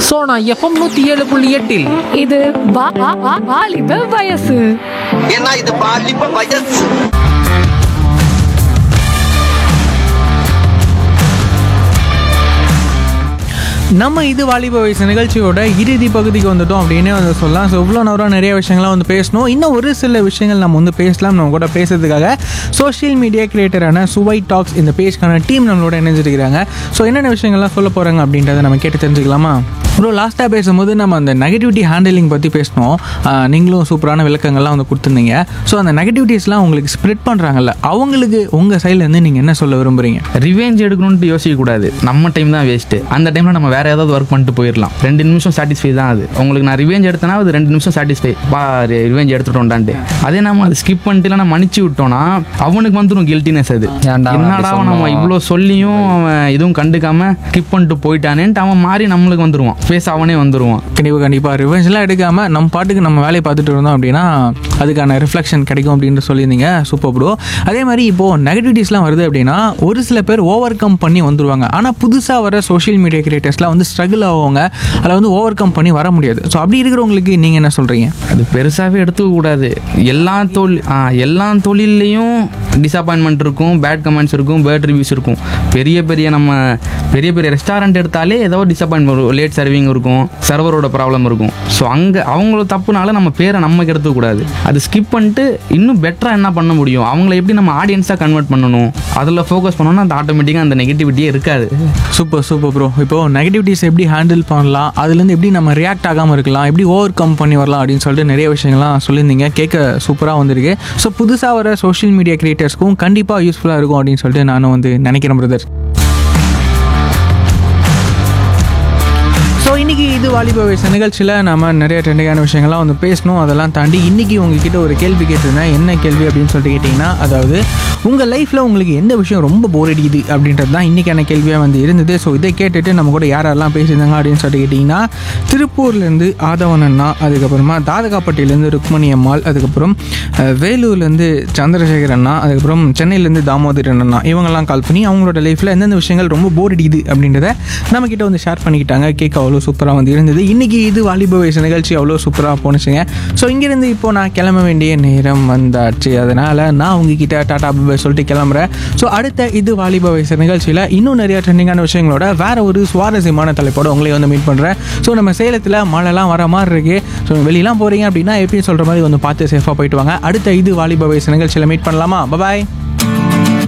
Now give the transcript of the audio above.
Sona FM நூத்தி ஏழு புள்ளி எட்டில் இது வா- வா- வா- வாலிப வயசு ஏன்னா இது பாலிப்ப வயசு நம்ம இது வாலிப வயசு நிகழ்ச்சியோட இறுதி பகுதிக்கு வந்துட்டோம் அப்படின்னு வந்து சொல்லலாம் ஸோ இவ்வளோ நேரம் நிறைய விஷயங்கள்லாம் வந்து பேசணும் இன்னும் ஒரு சில விஷயங்கள் நம்ம வந்து பேசலாம் நம்ம கூட பேசுறதுக்காக சோஷியல் மீடியா கிரியேட்டரான சுவை டாக்ஸ் இந்த பேஜ்க்கான டீம் நம்மளோட இணைஞ்சிருக்கிறாங்க ஸோ என்னென்ன விஷயங்கள்லாம் சொல்ல போகிறாங்க அப்படின்றத நம்ம கேட்டு தெரிஞ்சுக்கலாமா ப்ரோ லாஸ்ட்டாக பேசும்போது நம்ம அந்த நெகட்டிவிட்டி ஹேண்டிலிங் பற்றி பேசினோம் ஆஹ் நீங்களும் சூப்பரான விளக்கங்கள்லாம் வந்து கொடுத்துருந்தீங்க ஸோ அந்த நெகட்டிவிட்டிஸ்லாம் உங்களுக்கு ஸ்ப்ரெட் பண்ணுறாங்கல்ல அவங்களுக்கு உங்கள் சைட்லேருந்து நீங்கள் என்ன சொல்ல விரும்புகிறீங்க ரிவெஞ்ச் எடுக்கணும்னு யோசிக்க கூடாது நம்ம டைம் தான் வேஸ்ட்டு அந்த டைமில் நம்ம வேற ஏதாவது ஒர்க் பண்ணிட்டு போயிடலாம் ரெண்டு நிமிஷம் சாட்டிஸ்ஃபை தான் அது உங்களுக்கு நான் ரிவெஞ்ச் எடுத்தேன்னா அது ரெண்டு நிமிஷம் சாட்டிஸ்ஃபை பா ரிவெஞ்ச் எடுத்துட்டோம்டான்ட்டு அதே நம்ம அதை ஸ்கிப் பண்ணிட்டு இல்லைனா மன்னிச்சு விட்டோம்னா அவனுக்கு வந்துடும் கில்ட்டினஸ் அது ஏன்டா அவன் என்னடா அப்படி அவன் நம்ம சொன்னான்? இவ்வளோ சொல்லியும் அவன் எதுவும் கண்டுக்காம ஸ்கிப் பண்ணிட்டு போயிட்டானேன்ட்டு அவன் மாறி நம்மளுக்கு வந்துருவான் ஃபேஸ் அவனே வந்துருவான் கண்டிப்பாக கண்டிப்பாக ரிவெஞ்ச்லாம் எடுக்காமல் நம்ம பாட்டுக்கு நம்ம வேலையை பார்த்துட்டு இருந்தோம் அப்படின்னா அதுக்கான ரிஃப்ளெக்ஷன் கிடைக்கும் அப்படின்னு சொல்லியிருந்தீங்க சூப்பர் ப்ரோ அதே மாதிரி இப்போது நெகட்டிவிட்டிஸ்லாம் வருது அப்படின்னா ஒரு சில பேர் ஓவர் கம் பண்ணி வந்துருவாங்க ஆனால் புதுசாக வர சோஷியல் மீடியா கிரியேட்டர்ஸ்லாம் வந்து ஸ்ட்ரகிள் ஆகுவாங்க அதில் வந்து ஓவர் கம் பண்ணி வர முடியாது ஸோ அப்படி இருக்கிறவங்களுக்கு நீங்கள் என்ன சொல்கிறீங்க அது பெருசாகவே எடுத்துக்க கூடாது எல்லா தொழில் ஆ, எல்லா தொழில்லையும் டிசப்பாயின்மெண்ட் இருக்கும் பேட் கமெண்ட்ஸ் இருக்கும் பேட் ரிவ்யூஸ் இருக்கும் பெரிய பெரிய நம்ம பெரிய பெரிய ரெஸ்டாரண்ட் எடுத்தாலே ஏதோ டிசப்பாயின்மெண்ட் வரும் லேட் சர்விங் இருக்கும் சர்வரோட ப்ராப்ளம் இருக்கும் ஸோ அங்கே அவங்கள தப்புனால நம்ம பேரை நமக்கு எடுத்துக்க கூடாது அது ஸ்கிப் பண்ணிட்டு இன்னும் பெட்டராக என்ன பண்ண முடியும் அவங்கள எப்படி நம்ம ஆடியன்ஸாக கன்வெர்ட் பண்ணணும் அதில் ஃபோக்கஸ் பண்ணோம்னா அந்த ஆட்டோமேட்டிக்காக அந்த நெகட்டிவிட்டியே இருக்காது சூப்பர் சூப்பர் ப்ரோ இப்போ நெகட்டிவிட்டிஸ் எப்படி ஹேண்டில் பண்ணலாம் அதுலேருந்து எப்படி நம்ம ரியாக்ட் ஆகாமல் இருக்கலாம் எப்படி ஓவர் கம் பண்ணி வரலாம் அப்படின்னு சொல்லிட்டு நிறைய விஷயங்கள்லாம் சொல்லியிருந்தீங்க கேட்க சூப்பராக வந்திருக்கு ஸோ புதுசாக வர சோஷியல் மீடியா கிரியேட்டர்ஸ்க்கும் கண்டிப்பாக யூஸ்ஃபுல்லாக இருக்கும் அப்படின்னு சொல்லிட்டு நானும் வந்து நினைக்கிறேன் பிரதர் ஸோ இன்றைக்கி இது வாலிப வயசு நிகழ்ச்சியில் நம்ம நிறைய ட்ரெண்டிங்கான விஷயங்கள்லாம் வந்து பேசணும் அதெல்லாம் தாண்டி இன்றைக்கி உங்ககிட்ட ஒரு கேள்வி கேட்டிருந்தேன் என்ன கேள்வி அப்படின்னு சொல்லிட்டு கேட்டிங்கன்னா அதாவது உங்கள் லைஃப்பில் உங்களுக்கு எந்த விஷயம் ரொம்ப போர் அடிக்குது அப்படின்றது தான் இன்றைக்கான கேள்வியாக வந்து இருந்தது ஸோ இதை கேட்டுட்டு நம்ம கூட யார் யாரெல்லாம் பேசியிருந்தாங்க அப்படின்னு சொல்லிட்டு கேட்டிங்கன்னா திருப்பூர்லேருந்து ஆதவன் அண்ணா அதுக்கப்புறமா தாதகாப்பட்டியிலேருந்து ருக்மணி அம்மாள் அதுக்கப்புறம் அஹ், வேலூர்லேருந்து சந்திரசேகர் அண்ணா அதுக்கப்புறம் சென்னையிலேருந்து தாமோதரன் அண்ணா இவங்கெல்லாம் கால் பண்ணி அவங்களோட லைஃப்பில் எந்தெந்த விஷயங்கள் ரொம்ப போர் அடிக்குது அப்படின்றத நம்மக்கிட்ட வந்து ஷேர் பண்ணிக்கிட்டாங்க கேட்க அவ்வளோ சூப்பராக வந்து இருந்தது இன்றைக்கி இது வாலிப வயசு நிகழ்ச்சி அவ்வளோ சூப்பராக போணுச்சுங்க ஸோ இங்கேருந்து இப்போ நான் கிளம்ப வேண்டிய நேரம் வந்தாச்சு அதனால் நான் உங்ககிட்ட டாடா பை சொல்லிட்டு கிளம்புறேன் ஸோ அடுத்த இது வாலிப வயசு நிகழ்ச்சியில் இன்னும் நிறைய ட்ரெண்டிங்கான விஷயங்களோட வேற ஒரு சுவாரஸ்யமான தலைப்போட உங்களை வந்து மீட் பண்ணுறேன் ஸோ நம்ம சேலத்தில் மழைலாம் வர மாதிரி இருக்கு ஸோ வெளியெல்லாம் போகிறீங்க அப்படின்னா எப்பயும் சொல்கிற மாதிரி வந்து பார்த்து சேஃபாக போயிட்டு வாங்க அடுத்த இது வாலிப வயசு நிகழ்ச்சியில் மீட் பண்ணலாமா பாய்